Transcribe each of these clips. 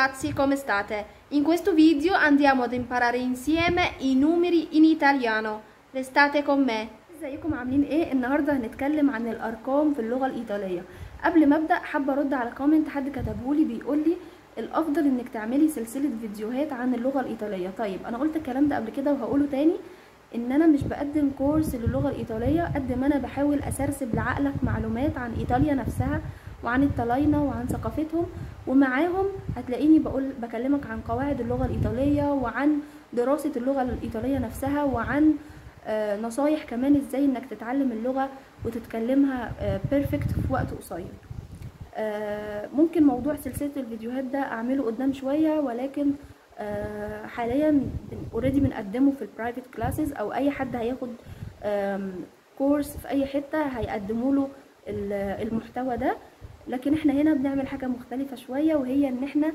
ragazzi, come state? In questo video andiamo ad imparare insieme i numeri in italiano. Restate con me. ازيكم عاملين ايه النهارده هنتكلم عن الارقام في اللغه الايطاليه قبل ما ابدا حابه ارد على كومنت حد كتبهولي بيقول لي الافضل انك تعملي سلسله فيديوهات عن اللغه الايطاليه طيب انا قلت الكلام ده قبل كده وهقوله تاني ان انا مش بقدم كورس للغه الايطاليه قد ما انا بحاول اسرسب لعقلك معلومات عن ايطاليا نفسها وعن الطلاينه وعن ثقافتهم ومعاهم هتلاقيني بقول بكلمك عن قواعد اللغه الايطاليه وعن دراسه اللغه الايطاليه نفسها وعن آه نصايح كمان ازاي انك تتعلم اللغه وتتكلمها بيرفكت في وقت قصير آه ممكن موضوع سلسله الفيديوهات ده اعمله قدام شويه ولكن آه حاليا اوريدي بنقدمه في البرايفت كلاسز او اي حد هياخد كورس في اي حته هيقدموا له المحتوى ده لكن احنا هنا بنعمل حاجه مختلفه شويه وهي ان احنا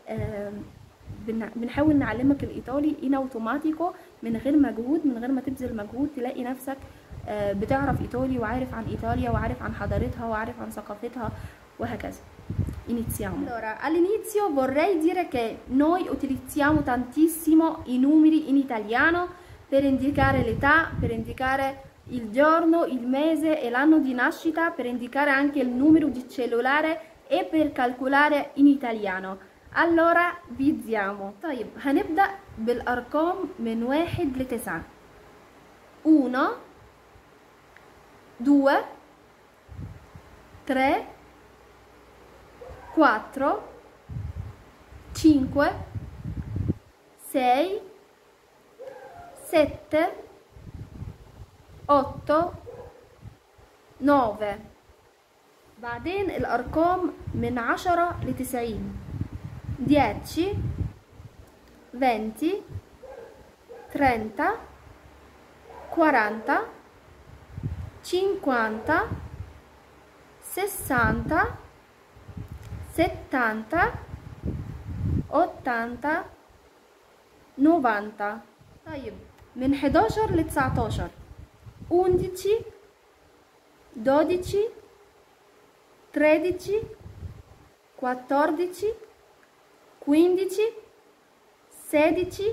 بنحاول نعلمك الايطالي ان اوتوماتيكو من غير مجهود من غير ما تبذل مجهود تلاقي نفسك بتعرف ايطالي وعارف عن ايطاليا وعارف عن حضارتها وعارف عن ثقافتها وهكذا Iniziamo. Allora, all'inizio vorrei dire che noi utilizziamo tantissimo i numeri in italiano per indicare l'età, per indicare il giorno, il mese e l'anno di nascita, per indicare anche il numero di cellulare e per calcolare in italiano. Allora vediamo. طيب هنبدأ بالأرقام من واحد لتسعة. Uno, due, tre, quattro, cinque, sei, sette, otto, nove. بعدين الأرقام من عشرة لتسعين. dieci, venti, trenta, quaranta, cinquanta, sessanta, settanta, ottanta, novanta. طيب من 11 ل 19 11 12 13 14 15 16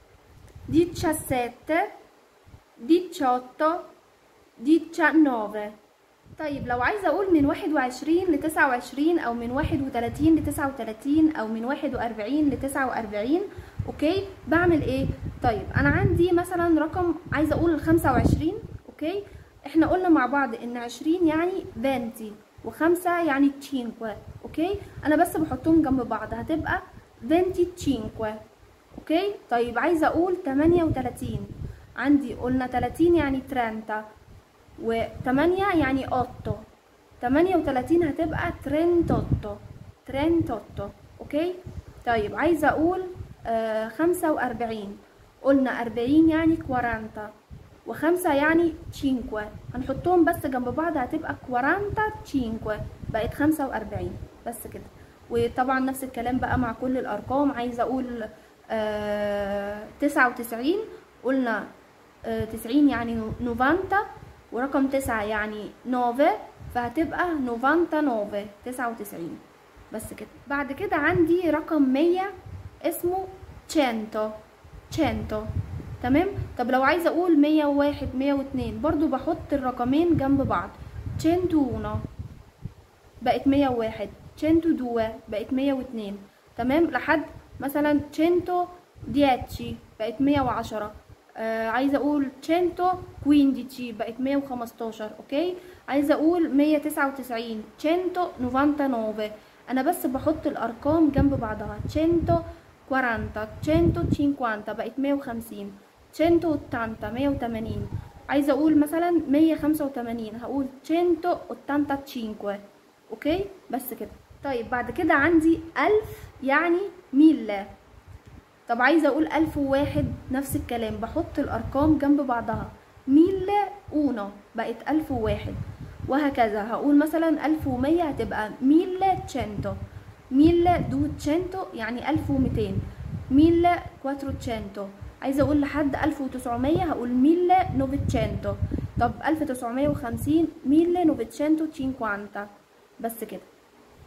17 18 19 طيب لو عايزه اقول من 21 ل 29 او من 31 ل 39 او من 41 ل 49 اوكي بعمل ايه طيب انا عندي مثلا رقم عايزه اقول 25 اوكي احنا قلنا مع بعض ان 20 يعني 20 و5 يعني 5 اوكي انا بس بحطهم جنب بعض هتبقى 25 اوكي طيب عايزه اقول 38 عندي قلنا 30 يعني 30 و8 يعني 8 38 هتبقى 38 38 اوكي طيب عايزه اقول آه 45 قلنا 40 يعني 40 و5 يعني 5 هنحطهم بس جنب بعض هتبقى 45 بقت 45 بس كده وطبعا نفس الكلام بقى مع كل الارقام عايزه اقول آه 99 قلنا آه 90 يعني 90 ورقم تسعة يعني نوفي فهتبقى نوفانتا نوفي تسعة وتسعين بس كده بعد كده عندي رقم مية اسمه تشانتو تشانتو تمام طب لو عايزة اقول مية وواحد مية واتنين برضو بحط الرقمين جنب بعض تشانتو اونو بقت مية وواحد تشانتو دوا بقت مية واتنين تمام لحد مثلا تشانتو دياتشي بقت مية وعشرة آه عايزه اقول 115 بقت 115 اوكي عايزه اقول 199 199 انا بس بحط الارقام جنب بعضها 140 150 بقت 150 180 180 عايزه اقول مثلا 185 هقول 185 اوكي بس كده طيب بعد كده عندي 1000 يعني ميلا طب عايزه اقول الف وواحد نفس الكلام بحط الارقام جنب بعضها ميلا اونو بقت الف وواحد وهكذا هقول مثلا الف ومية هتبقى ميلا تشنتو ميلا دو تشنتو يعني الف ومتين ميلا كواترو تشنتو عايزه اقول لحد الف وتسعمية هقول ميلا نوفيتشنتو طب الف تسعمية وخمسين ميلا نوفيتشنتو تشينكوانتا بس كده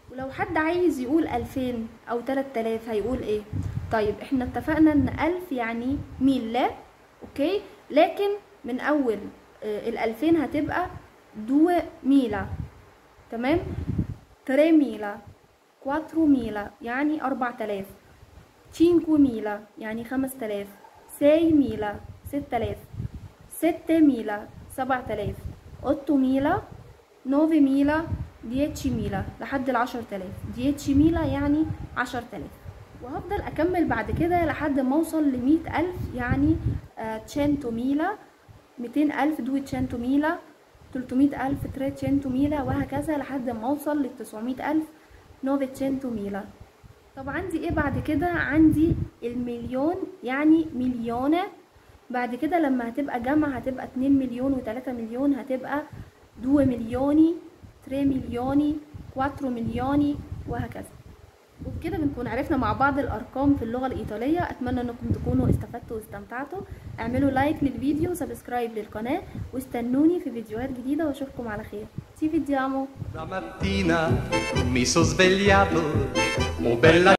ولو حد عايز يقول ألفين أو تلات آلاف هيقول ايه طيب احنا اتفقنا ان ألف يعني ميلا اوكي لكن من أول آه الألفين هتبقى دو ميلا تمام تري ميلا كواترو ميلا يعني أربع تلاف تشينكو ميلا يعني خمس تلاف سي ميلا ست تلاف ست ميلا سبع تلاف أوتو ميلا نوفي ميلا ديتشي ميلا لحد العشر تلاف ديتشي ميلا يعني عشر تلاف وهفضل أكمل بعد كده لحد ما أوصل لمية ألف يعني تشنتو ميلا ميتين ألف دو تشنتو ميلا تلتمية ألف تري تشنتو ميلا وهكذا لحد ما أوصل للتسعمية ألف نوفي تشنتو ميلا طب عندي ايه بعد كده عندي المليون يعني مليونة بعد كده لما هتبقى جمع هتبقى اتنين مليون وتلاتة مليون هتبقى دو مليوني تري مليوني كواترو مليوني وهكذا وبكده بنكون عرفنا مع بعض الارقام في اللغه الايطاليه اتمنى انكم تكونوا استفدتوا واستمتعتوا اعملوا لايك للفيديو وسبسكرايب للقناه واستنوني في فيديوهات جديده واشوفكم على خير تي فيديامو La mattina mi sono svegliato, oh bella